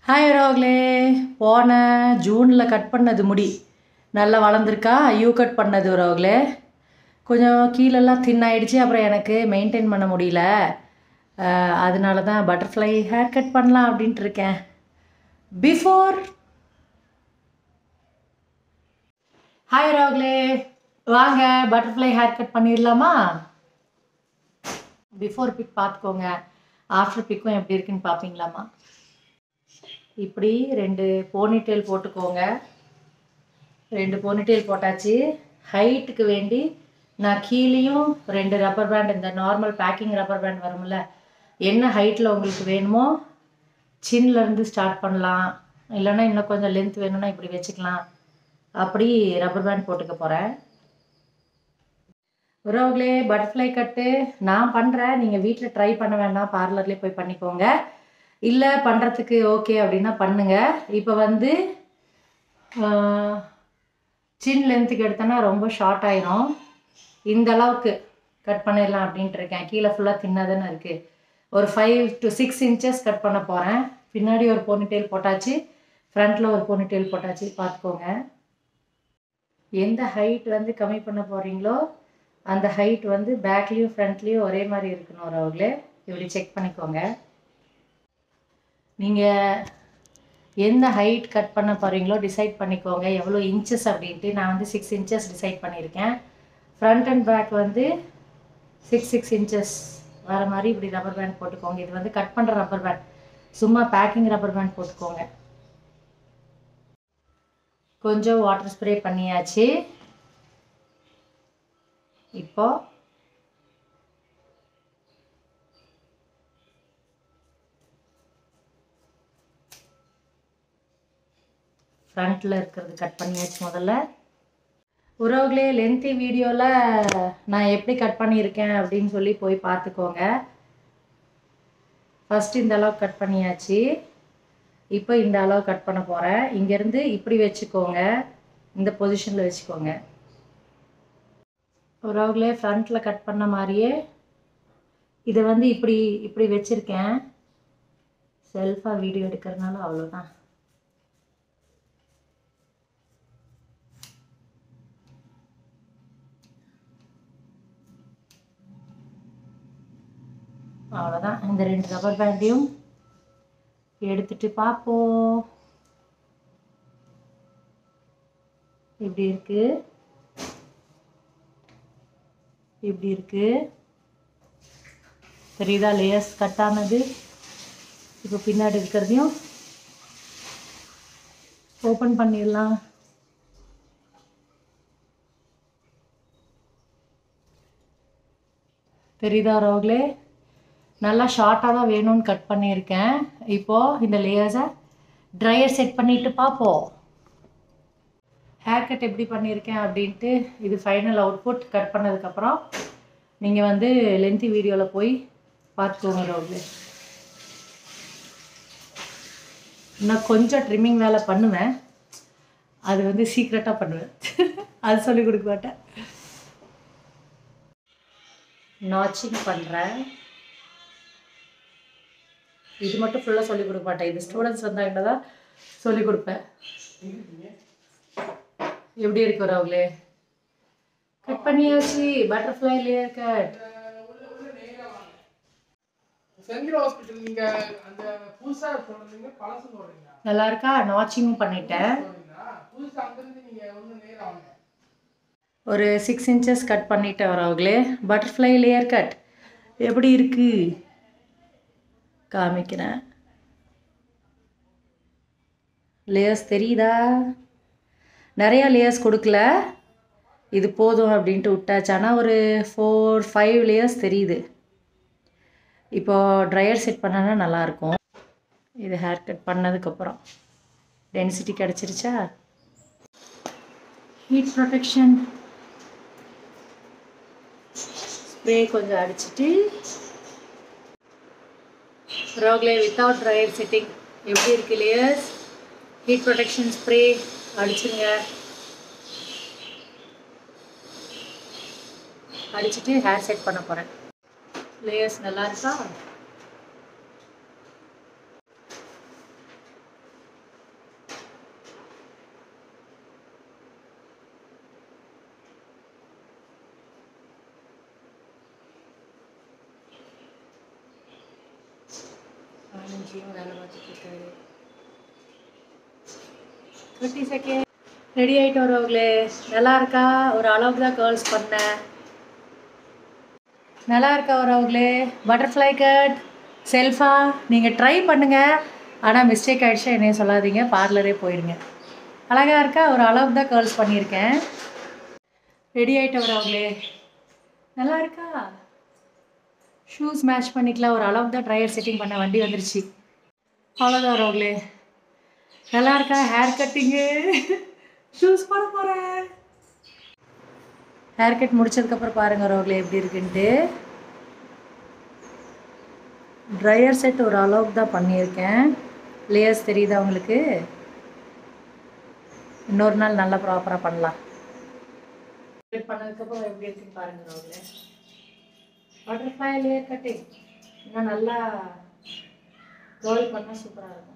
hi ரோக்லே போன ஜூனில் cut பண்ணது முடி நல்லா வளர்ந்துருக்கா யூ கட் பண்ணது ரோக்லே கொஞ்சம் கீழெல்லாம் thin ஆயிடுச்சு அப்புறம் எனக்கு மெயின்டைன் பண்ண முடியல அஹ், அதனால தான் பட்டர்ஃப்ளை ஹேர் கட் பண்ணலாம் அப்படின்ட்டு இருக்கேன் பிஃபோர் ஹாய் ரோக்லே வாங்க பட்டர்ஃப்ளை ஹேர் கட் பண்ணிடலாமா பிஃபோர் பிக் பார்த்துக்கோங்க ஆஃப்டர் பிக்கும் எப்படி இருக்குன்னு பார்ப்பீங்களாமா இப்படி ரெண்டு போனிடெயில் போட்டுக்கோங்க ரெண்டு போனிடெயில் போட்டாச்சு ஹைட்டுக்கு வேண்டி நான் கீழேயும் ரெண்டு ரப்பர் பேண்ட் இந்த நார்மல் பேக்கிங் ரப்பர் பேண்ட் வரும்ல என்ன ஹைட்டில் உங்களுக்கு வேணுமோ சின்ல இருந்து ஸ்டார்ட் பண்ணலாம் இல்லைன்னா இன்னும் கொஞ்சம் லென்த் வேணும்னா இப்படி வச்சுக்கலாம் அப்படி ரப்பர் பேண்ட் போட்டுக்க போகிறேன் உறவுகளே பட்டர்ஃப்ளை கட்டு நான் பண்ணுறேன் நீங்கள் வீட்டில் ட்ரை பண்ண வேண்டாம் பார்லர்லேயே போய் பண்ணிக்கோங்க இல்லை பண்ணுறதுக்கு ஓகே அப்படின்னா பண்ணுங்க இப்போ வந்து சின் லென்த்துக்கு எடுத்தோன்னா ரொம்ப ஷார்ட் ஆயிரும் இந்த அளவுக்கு கட் பண்ணிடலாம் அப்படின்ட்டு இருக்கேன் கீழே ஃபுல்லாக தின்னாதானே இருக்குது ஒரு five to six inches cut பண்ண போகிறேன் பின்னாடி ஒரு போனிடெயில் போட்டாச்சு ஃப்ரண்ட்டில் ஒரு போனிடெயில் போட்டாச்சு பார்த்துக்கோங்க எந்த ஹைட் வந்து கம்மி பண்ண போகிறீங்களோ அந்த ஹைட் வந்து பேக்லேயும் ஃப்ரண்ட்லேயும் ஒரே மாதிரி இருக்கணும் அவர்களே இப்படி செக் பண்ணிக்கோங்க நீங்கள் எந்த ஹைட் கட் பண்ண போகிறீங்களோ டிசைட் பண்ணிக்கோங்க எவ்வளோ இன்ச்சஸ் அப்படின்ட்டு நான் வந்து சிக்ஸ் இன்ச்சஸ் டிசைட் பண்ணியிருக்கேன் ஃப்ரண்ட் அண்ட் பேக் வந்து சிக்ஸ் சிக்ஸ் இன்ச்சஸ் வர மாதிரி இப்படி ரப்பர் பேண்ட் போட்டுக்கோங்க இது வந்து கட் பண்ணுற ரப்பர் பேண்ட் சும்மா பேக்கிங் ரப்பர் பேண்ட் போட்டுக்கோங்க கொஞ்சம் வாட்டர் ஸ்ப்ரே பண்ணியாச்சு இப்போ ஃப்ரண்ட்டில் இருக்கிறது கட் பண்ணியாச்சு முதல்ல உறவுகளே லென்த்தி வீடியோவில் நான் எப்படி கட் பண்ணியிருக்கேன் அப்படின்னு சொல்லி போய் பார்த்துக்கோங்க ஃபஸ்ட்டு இந்த அளவுக்கு கட் பண்ணியாச்சு இப்போ இந்த அளவு கட் பண்ண போகிறேன் இங்கேருந்து இப்படி வச்சுக்கோங்க இந்த பொசிஷனில் வச்சுக்கோங்க உறவுகளே ஃப்ரண்ட்டில் கட் பண்ண மாதிரியே இதை வந்து இப்படி இப்படி வச்சுருக்கேன் செல்ஃபாக வீடியோ எடுக்கிறதுனால அவ்வளோதான் அவ்வளோதான் இந்த ரெண்டு ரப்பர் பேண்டையும் எடுத்துட்டு பார்ப்போம் இப்படி இருக்கு இப்படி இருக்கு தெரியுதா லேயர்ஸ் கட் ஆனது இப்போ பின்னாடி இருக்கிறதையும் ஓப்பன் பண்ணிடலாம் தெரியுதா ரோக்லே நல்லா ஷார்ட்டாக தான் வேணும்னு கட் பண்ணியிருக்கேன் இப்போது இந்த லேயர்ஸை ட்ரையர் செட் பண்ணிட்டு பார்ப்போம் ஹேர் கட் எப்படி பண்ணியிருக்கேன் அப்படின்ட்டு இது ஃபைனல் அவுட்புட் கட் பண்ணதுக்கப்புறம் நீங்கள் வந்து லென்த்தி வீடியோவில் போய் பார்த்துக்கோங்க ரோக்லே இன்னும் கொஞ்சம் ட்ரிம்மிங் வேலை பண்ணுவேன் அது வந்து சீக்ரெட்டாக பண்ணுவேன் அது சொல்லி கொடுக்க மாட்டேன் நாச்சிங் பண்ணுறேன் இது மட்டும் ஃபுல்லாக சொல்லிக் கொடுக்க மாட்டேன் இது ஸ்டூடெண்ட்ஸ் வந்தாங்கன்னா தான் சொல்லிக் கொடுப்பேன் எப்படி இருக்கு அவங்களே கட் பண்ணியாச்சு butterfly layer cut Senthil hospital நீங்க அந்த புதுசா சொல்றீங்க பழசு சொல்றீங்களா நல்லா இருக்கா நாச்சிங்கும் பண்ணிட்டேன் சொல்றீங்களா புதுசா அங்கிருந்து நீங்க ஒண்ணு நேரா வாங்க ஒரு சிக்ஸ் இன்ச்சஸ் கட் பண்ணிட்டேன் வரவங்களே பட்டர்ஃப்ளை லேயர் கட் எப்படி இருக்கு காமிக்கிறேன் லேயர்ஸ் தெரியுதா நிறையா லேயர்ஸ் கொடுக்கல இது போதும் அப்படின்ட்டு விட்டாச்சு ஆனால் ஒரு ஃபோர் ஃபைவ் லேயர்ஸ் தெரியுது இப்போ ட்ரையர் செட் பண்ணனா நல்லாயிருக்கும் இது ஹேர் கட் பண்ணதுக்கப்புறம் டென்சிட்டி கிடச்சிருச்சா ஹீட் ப்ரொடெக்ஷன் ஸ்ப்ரே கொஞ்சம் அடிச்சிட்டு ரோக்லே வித்தவுட் ட்ரையர் செட்டிங் எப்படி இருக்கு லேயர்ஸ் ஹீட் ப்ரொடெக்ஷன் ஸ்ப்ரே அடிச்சுங்க அடிச்சுட்டு ஹேர் செட் பண்ண போகிறேன் லேயர்ஸ் நல்லா இருக்கா இங்கேயும் வேலை பார்த்துட்டு இருக்காரு டுவெண்ட்டி செகண்ட் ரெடி ஆகிட்டு வரவங்களே நல்லா இருக்கா ஒரு அளவுக்கு தான் கேர்ள்ஸ் பண்ணேன் நல்லா இருக்கா வரவங்களே பட்டர்ஃப்ளை கட் செல்ஃபா நீங்கள் ட்ரை பண்ணுங்கள் ஆனால் மிஸ்டேக் ஆகிடுச்சா என்னைய சொல்லாதீங்க பார்லரே போயிடுங்க அழகாக இருக்கா ஒரு அளவுக்கு தான் கேர்ள்ஸ் பண்ணியிருக்கேன் ரெடி ஆகிட்டு வரவங்களே நல்லா இருக்கா ஷூஸ் மேட்ச் பண்ணிக்கலாம் ஒரு அளவுக்கு தான் ட்ரையர் செட்டிங் பண்ண வண்டி வந்துருச்சு அவ்வளோதான் வரவங்களே நல்லா இருக்கா ஹேர் கட்டிங்கு ஷூஸ் போட போகிறேன் ஹேர் கட் முடிச்சதுக்கப்புறம் பாருங்க ரோக்ல எப்படி இருக்குன்ட்டு ட்ரையர் செட் ஒரு அளவுக்கு தான் பண்ணியிருக்கேன் லேயர்ஸ் தெரியுதா உங்களுக்கு இன்னொரு நாள் நல்லா ப்ராப்பராக பண்ணலாம் கட் பண்ணதுக்கப்புறம் எப்படி இருக்குன்னு பாருங்க ரோக்ல பட்டர்ஃப்ளை லேயர் கட்டிங் இன்னும் நல்லா ரோல் பண்ணால் சூப்பராக இருக்கும்